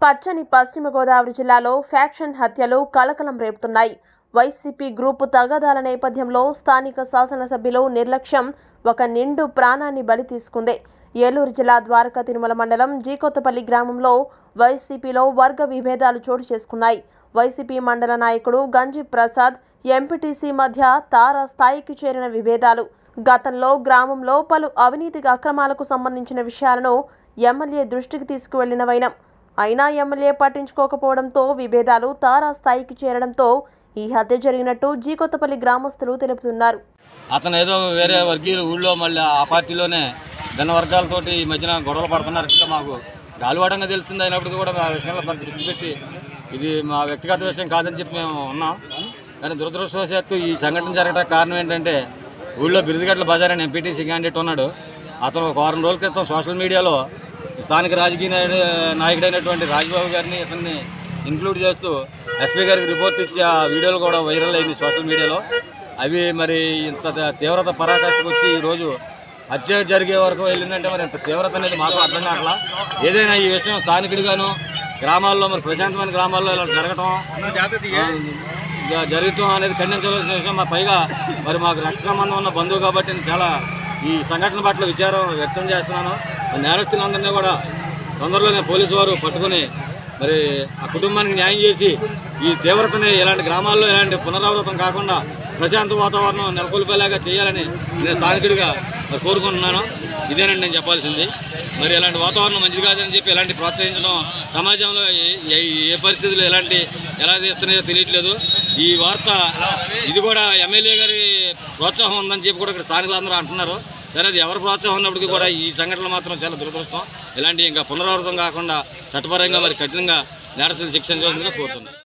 పచ్చని పశ్చిమ గోదావరి జిల్లాలో ఫ్యాక్షన్ హత్యలు కలకలం రేపుతున్నాయి వైసీపీ గ్రూపు తగాదాల నేపథ్యంలో స్థానిక శాసనసభ్యులు నిర్లక్ష్యం ఒక నిండు ప్రాణాన్ని బలి తీసుకుంది ఏలూరు జిల్లా ద్వారకా తిరుమల మండలం జీకొత్తపల్లి గ్రామంలో వైసీపీలో వర్గ విభేదాలు చోటు చేసుకున్నాయి వైసీపీ మండల నాయకుడు గంజి ప్రసాద్ ఎంపీటీసీ మధ్య తార స్థాయికి చేరిన విభేదాలు గతంలో గ్రామంలో పలు అవినీతి అక్రమాలకు సంబంధించిన విషయాలను ఎమ్మెల్యే దృష్టికి తీసుకువెళ్లిన వైనం అయినా ఎమ్మెల్యే పట్టించుకోకపోవడంతో విభేదాలు తారా స్థాయికి చేరడంతో ఈ హత్య జరిగినట్టు జీకొత్తపల్లి గ్రామస్తులు తెలుపుతున్నారు అతను ఏదో వేరే వర్గీయులు ఊళ్ళో మళ్ళీ ఆ పార్టీలోనే భిన్న వర్గాలతోటి ఈ మధ్యన గొడవలు పడుతున్నారు ఇంకా మాకు గాలివాడంగా తెలుస్తుంది అయినప్పటికీ కూడా మా విషయంలో పెద్ద దృష్టి పెట్టి ఇది మా వ్యక్తిగత విషయం కాదని చెప్పి మేము ఉన్నాం కానీ దురదృష్టవశాత్తు ఈ సంఘటన జరగడానికి కారణం ఏంటంటే ఊళ్ళో బిరుదుగట్ల బజార్ అని ఎంపీటీసీ క్యాండిడేట్ ఉన్నాడు అతను ఒక వారం రోజుల క్రితం సోషల్ మీడియాలో స్థానిక రాజకీయ నాయుడు- నాయకుడైనటువంటి రాజ్బాబు గారిని ఇతన్ని ఇంక్లూడ్ చేస్తూ ఎస్పీ గారికి రిపోర్ట్ ఇచ్చి ఆ వీడియోలు కూడా వైరల్ అయింది సోషల్ మీడియాలో అవి మరి ఇంత త- తీవ్రత పరాకాష్ఠకు వచ్చి ఈరోజు హత్య జరిగే వరకు వెళ్ళిందంటే మరి ఇంత తీవ్రత అనేది మాకు అర్థం కావట్లా ఏదైనా ఈ విషయం స్థానికుడిగాను గ్రామాల్లో మరి ప్రశాంతమైన గ్రామాల్లో ఇలా జరగటం ఆ, జ- జరగటం అనేది ఖండించవలసిన విషయం మా పైగా మరి మాకు రక్త సంబంధం ఉన్న బంధువు కాబట్టి నేను చాలా ఈ సంఘటన పట్ల విచారం వ్యక్తం చేస్తున్నాను నేరస్తులందరినీ కూడా తొందరలోనే పోలీసు వారు పట్టుకుని మరి ఆ కుటుంబానికి న్యాయం చేసి ఈ తీవ్రతని ఇలాంటి గ్రామాల్లో ఇలాంటి పునరావృతం కాకుండా ప్రశాంత వాతావరణం నెలకొల్పేలాగా చేయాలని నేను స్థానికుడిగా మరి కోరుకుంటున్నాను ఇదేనండి నేను చెప్పాల్సింది మరి ఇలాంటి వాతావరణం మంచిది కాదని చెప్పి ఎలాంటి ప్రోత్సహించడం సమాజంలో ఏ- ఏ- ఏ పరిస్థితులు ఎలాంటి ఎలా చేస్తున్నాయో తెలియట్లేదు ఈ వార్త ఇది కూడా ఎమ్మెల్యే గారి ప్రోత్సాహం ఉందని చెప్పి కూడా ఇక్కడ స్థానికులు అందరూ అంటున్నారు సరే అది ఎవరి ప్రోత్సాహం ఉన్నప్పటికీ కూడా ఈ సంఘటనలు మాత్రం చాలా దురదృష్టం ఇలాంటి ఇంకా పునరావృతం కాకుండా చట్టపరంగా మరి కఠినంగా నేరస్తులు శిక్షించవలసిందిగా కోరుతున్నాను